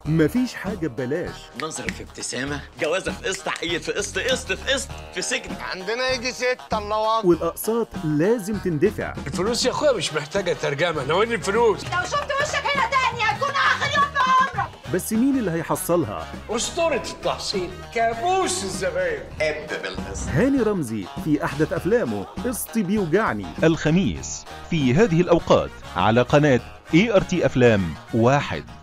مفيش حاجة ببلاش نظرة في ابتسامة جوازة في قسط عيل في قسط قسط في قسط في سجن عندنا يجي ستة الله أكبر والأقساط لازم تندفع الفلوس يا اخويا مش محتاجه ترجمه ناولني الفلوس لو شفت وشك هنا تاني هيكون اخر يوم في عمرك بس مين اللي هيحصلها؟ اسطوره التحصيل كابوس الزباين اب بالقسط هاني رمزي في أحدث أفلامه قسطي بيوجعني الخميس في هذه الأوقات على قناة اي ار تي أفلام واحد